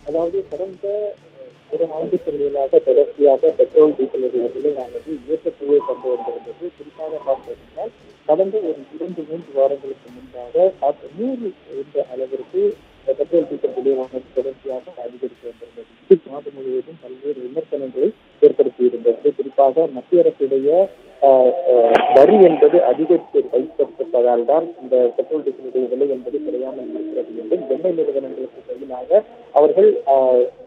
அதாவது கடந்த ஒரு ஆண்டு தொழிலாக தொடர்ச்சியாக பெட்ரோல் டீசலுடைய விலையானது இயக்கத்தையே கொண்டு வந்திருந்தது குறிப்பாக பார்த்தீங்கன்னா கடந்த ஒரு இரண்டு மூன்று வாரங்களுக்கு முன்பாக காற்று நூறு என்ற அளவிற்கு பெட்ரோல் டீசல் விலையானது தொடர்ச்சியாக அதிகரித்து வந்திருந்தது இது நாடு முழுவதும் பல்வேறு விமர்சனங்களை ஏற்படுத்தியிருந்தது குறிப்பாக மத்திய அரசுடைய ஆஹ், ஆஹ், வரி என்பது அதிகரித்து வைத்திருப்பதால் தான் இந்த பெட்ரோல் டீசலுடைய விலை என்பது குறையாமல் இருக்கிறது என்றும் எண்ணெய் நிறுவனங்களுக்கு பதிலாக அவர்கள் ஆஹ்,